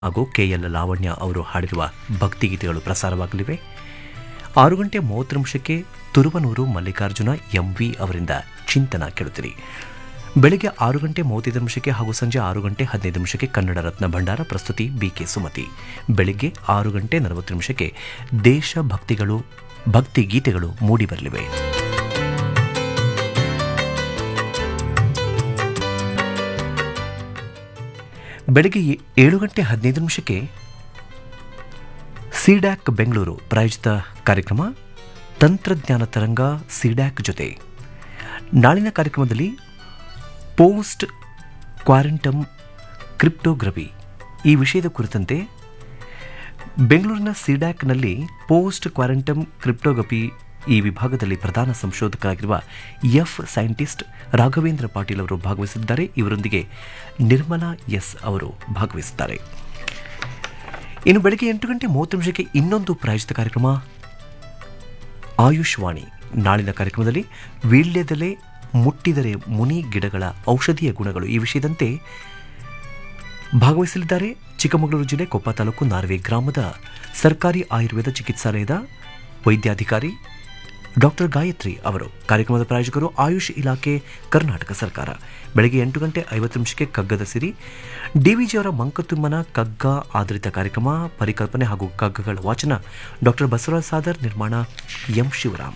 ಹಾಗೂ ಕೆಎಲ್ ಲಾವಣ್ಯ ಅವರು ಹಾಡಿರುವ ಭಕ್ತಿಗೀತೆಗಳು ಪ್ರಸಾರವಾಗಲಿವೆ ಆರು ಗಂಟೆ ಮೂವತ್ತು ನಿಮಿಷಕ್ಕೆ ತುರುವನೂರು ಮಲ್ಲಿಕಾರ್ಜುನ ಎಂವಿ ಅವರಿಂದ ಚಿಂತನ ಕೇಳುತ್ತೀರಿ ಬೆಳಗ್ಗೆ ಆರು ಗಂಟೆ ಮೂವತ್ತೈದು ನಿಮಿಷಕ್ಕೆ ಹಾಗೂ ಸಂಜೆ ಆರು ಗಂಟೆ ಹದಿನೈದು ನಿಮಿಷಕ್ಕೆ ಕನ್ನಡ ರತ್ನ ಭಂಡಾರ ಪ್ರಸ್ತುತಿ ಬಿಕೆ ಸುಮತಿ ಬೆಳಿಗ್ಗೆ ಆರು ಗಂಟೆ ನಲವತ್ತು ನಿಮಿಷಕ್ಕೆ ದೇಶಭಕ್ತಿಗಳು ಭಕ್ತಿ ಗೀತೆಗಳು ಮೂಡಿಬರಲಿವೆ ಬೆಳಗ್ಗೆ ಏ- ಏಳು ಗಂಟೆ ಹದಿನೈದು ನಿಮಿಷಕ್ಕೆ ಸಿಡ್ಯಾಕ್ ಬೆಂಗಳೂರು ಪ್ರಾಯೋಜಿತ ಕಾರ್ಯಕ್ರಮ ತಂತ್ರಜ್ಞಾನ ತರಂಗ ಸಿಡ್ಯಾಕ್ ಜೊತೆ ನಾಳಿನ ಕಾರ್ಯಕ್ರಮದಲ್ಲಿ ಪೋಸ್ಟ್ ಕ್ವಾರಂಟಮ್ ಕ್ರಿಪ್ಟೋಗ್ರಫಿ ಈ ವಿಷಯದ ಕುರಿತಂತೆ ಬೆಂಗಳೂರಿನ ಸಿಡ್ಯಾಕ್ನಲ್ಲಿ ಪೋಸ್ಟ್ ಕ್ವಾರಂಟಮ್ ಕ್ರಿಪ್ಟೋಗ್ರಫಿ ಈ ವಿಭಾಗದಲ್ಲಿ ಪ್ರಧಾನ ಸಂಶೋಧಕರಾಗಿರುವ ಎಫ್ ಸೈಂಟಿಸ್ಟ್ ರಾಘವೇಂದ್ರ ಪಾಟೀಲ್ ಅವರು ಭಾಗವಹಿಸಿದ್ದಾರೆ ಇವರೊಂದಿಗೆ ನಿರ್ಮಲಾ ಎಸ್ ಅವರು ಭಾಗವಹಿಸುತ್ತಾರೆ ಇನ್ನು ಬೆಳಗ್ಗೆ ಎಂಟು ಗಂಟೆ ಮೂವತ್ತು ನಿಮಿಷಕ್ಕೆ ಇನ್ನೊಂದು ಪ್ರಾಯೋಜಿತ ಕಾರ್ಯಕ್ರಮ ಆಯುಷ್ವಾಣಿ ನಾಳಿನ ಕಾರ್ಯಕ್ರಮದಲ್ಲಿ ವೀಳ್ಯದೆಲೆ ಮುಟ್ಟಿದರೆ ಮುನಿ ಗಿಡಗಳ ಔಷಧೀಯ ಗುಣಗಳು ಈ ವಿಷಯದಂತೆ ಭಾಗವಹಿಸಲಿದ್ದಾರೆ ಚಿಕ್ಕಮಗಳೂರು ಜಿಲ್ಲೆ ಕೊಪ್ಪ ತಾಲೂಕು ನಾರ್ವೆ ಗ್ರಾಮದ ಸರ್ಕಾರಿ ಆಯುರ್ವೇದ ಚಿಕಿತ್ಸಾಲಯದ ವೈದ್ಯಾಧಿಕಾರಿ ಡಾಕ್ಟರ್ ಗಾಯತ್ರಿ ಅವರು ಕಾರ್ಯಕ್ರಮದ ಪ್ರಾಯೋಜಕರು ಆಯುಷ್ ಇಲಾಖೆ ಕರ್ನಾಟಕ ಸರ್ಕಾರ ಬೆಳಗ್ಗೆ ಎಂಟು ಗಂಟೆ ಐವತ್ತು ನಿಮಿಷಕ್ಕೆ ಕಗ್ಗದ ಸಿರಿ ಡಿವಿಜಿ ಅವರ ಮಂಕುತಿಮ್ಮನ ಕಗ್ಗ ಆಧಾರಿತ ಕಾರ್ಯಕ್ರಮ ಪರಿಕಲ್ಪನೆ ಹಾಗೂ ಕಗ್ಗಗಳ ವಾಚನ ಡಾಕ್ಟರ್ ಬಸವರಾಜ್ ಸಾದರ್ ನಿರ್ಮಾಣ ಎಂ ಶಿವರಾಮ್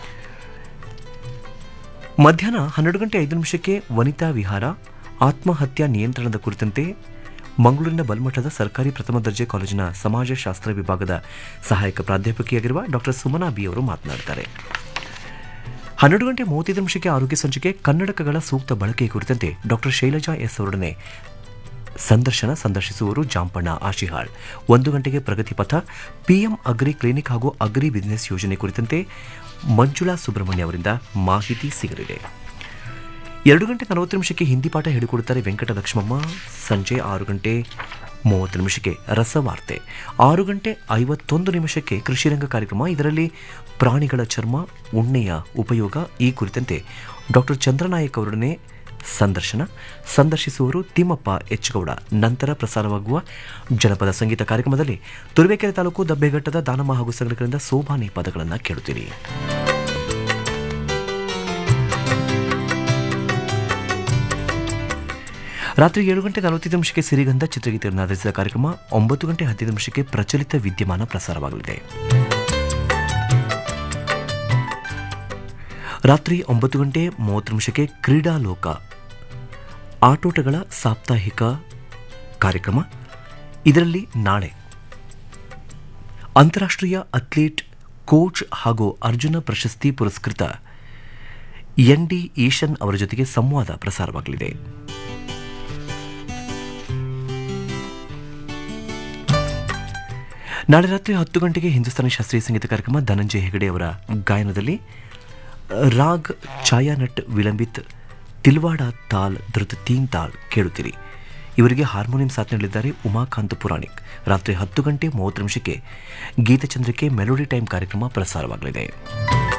ಮಧ್ಯಾಹ್ನ ಹನ್ನೆರಡು ಗಂಟೆ ಐದು ನಿಮಿಷಕ್ಕೆ ವನಿತಾ ವಿಹಾರ ಆತ್ಮಹತ್ಯಾ ನಿಯಂತ್ರಣದ ಕುರಿತಂತೆ ಮಂಗಳೂರಿನ ಬಲ್ಮಠದ ಸರ್ಕಾರಿ ಪ್ರಥಮ ದರ್ಜೆ ಕಾಲೇಜಿನ ಸಮಾಜಶಾಸ್ತ್ರ ವಿಭಾಗದ ಸಹಾಯಕ ಪ್ರಾಧ್ಯಾಪಕಿಯಾಗಿರುವ ಡಾಕ್ಟರ್ ಸುಮನಾ ಬಿ ಅವರು ಮಾತನಾಡುತ್ತಾರೆ ಹನ್ನೆರಡು ಗಂಟೆ ಮೂವತ್ತೈದು ನಿಮಿಷಕ್ಕೆ ಆರೋಗ್ಯ ಸಂಚಿಕೆ ಕನ್ನಡಕಗಳ ಸೂಕ್ತ ಬಳಕೆ ಕುರಿತಂತೆ ಡಾಕ್ಟರ್ ಶೈಲಜಾ ಎಸ್ ಅವರೊಡನೆ ಸಂದರ್ಶನ ಸಂದರ್ಶಿಸುವವರು ಜಾಂಪಣ್ಣ ಆಶಿಹಾಳ್ ಒಂದು ಗಂಟೆಗೆ ಪ್ರಗತಿ ಪಥ ಪಿಎಂ ಅಗ್ರಿ ಕ್ಲಿನಿಕ್ ಹಾಗೂ ಅಗ್ರಿ ಬಿಸಿನೆಸ್ ಯೋಜನೆ ಕುರಿತಂತೆ ಮಂಜುಳಾ ಸುಬ್ರಹ್ಮಣ್ಯ ಅವರಿಂದ ಮಾಹಿತಿ ಸಿಗಲಿದೆ ಎರಡು ಗಂಟೆ ನಲವತ್ತು ನಿಮಿಷಕ್ಕೆ ಹಿಂದಿ ಪಾಠ ಹೇಳಿಕೊಡುತ್ತಾರೆ ವೆಂಕಟ ಲಕ್ಷ್ಮಮ್ಮ ಸಂಜೆ ಆರು ಗಂಟೆ ಮೂವತ್ತು ನಿಮಿಷಕ್ಕೆ ರಸವಾರ್ತೆ ಆರು ಗಂಟೆ ಐವತ್ತೊಂದು ನಿಮಿಷಕ್ಕೆ ಕೃಷಿರಂಗ ಕಾರ್ಯಕ್ರಮ ಇದರಲ್ಲಿ ಪ್ರಾಣಿಗಳ ಚರ್ಮ ಉಣ್ಣೆಯ ಉಪಯೋಗ ಈ ಕುರಿತಂತೆ ಡಾಕ್ಟರ್ ಚಂದ್ರನಾಯಕ್ ಅವರೊಡನೆ ಸಂದರ್ಶನ ಸಂದರ್ಶಿಸುವವರು ತಿಮ್ಮಪ್ಪ ಎಚ್ಗೌಡ ನಂತರ ಪ್ರಸಾರವಾಗುವ ಜನಪದ ಸಂಗೀತ ಕಾರ್ಯಕ್ರಮದಲ್ಲಿ ತುರುವೇಕೆರೆ ತಾಲೂಕು ದಬ್ಬೆಘಟ್ಟದ ದಾನಮ್ಮ ಹಾಗೂ ಸಂಘಟಕರಿಂದ ಸೋಬಾನೆ ಪದಗಳನ್ನು ಕೇಳುತ್ತೀರಿ ರಾತ್ರಿ ಏಳು ಗಂಟೆ ನಲವತ್ತೈದು ನಿಮಿಷಕ್ಕೆ ಸಿರಿಗಂಧ ಚಿತ್ರಗೀತೆಯನ್ನು ಆಧರಿಸಿದ ಕಾರ್ಯಕ್ರಮ ಒಂಬತ್ತು ಗಂಟೆ ಹದಿನೈದು ನಿಮಿಷಕ್ಕೆ ಪ್ರಚಲಿತ ವಿದ್ಯಮಾನ ಪ್ರಸಾರವಾಗಲಿದೆ ರಾತ್ರಿ ಒಂಬತ್ತು ಗಂಟೆ ಮೂವತ್ತು ನಿಮಿಷಕ್ಕೆ ಕ್ರೀಡಾ ಲೋಕ ಆಟೋಟಗಳ ಸಾಪ್ತಾಹಿಕ ಕಾರ್ಯಕ್ರಮ ಇದರಲ್ಲಿ ನಾಳೆ ಅಂತಾರಾಷ್ಟ್ರೀಯ ಅಥ್ಲೀಟ್ ಕೋಚ್ ಹಾಗೂ ಅರ್ಜುನ ಪ್ರಶಸ್ತಿ ಪುರಸ್ಕೃತ ಎನ್ ಡಿ ಈಶನ್ ಅವರ ಜೊತೆಗೆ ಸಂವಾದ ಪ್ರಸಾರವಾಗಲಿದೆ ನಾಳೆ ರಾತ್ರಿ ಹತ್ತು ಗಂಟೆಗೆ ಹಿಂದೂಸ್ತಾನಿ ಶಾಸ್ತ್ರೀಯ ಸಂಗೀತ ಕಾರ್ಯಕ್ರಮ ಧನಂಜಯ ಹೆಗಡೆ ಅವರ ಗಾಯನದಲ್ಲಿ ರಾಗ್ ಛಾಯಾನಟ್ ವಿಳಂಬಿತ್ ತಿಲ್ವಾಡ ತಾಲ್ ಧೃತ ತೀನ್ ತಾಲ್ ಕೇಳುತ್ತೀರಿ ಇವರಿಗೆ ಹಾರ್ಮೋನಿಯಂ ಸಾಥ್ ನೀಡಲಿದ್ದಾರೆ ಉಮಾಕಾಂತ್ ಪುರಾಣಿಕ್ ರಾತ್ರಿ ಹತ್ತು ಗಂಟೆ ಮೂವತ್ತು ನಿಮಿಷಕ್ಕೆ ಗೀತಚಂದ್ರಕ್ಕೆ ಮೆಲೋಡಿ ಟೈಮ್ ಕಾರ್ಯಕ್ರಮ ಪ್ರಸಾರವಾಗಲಿದೆ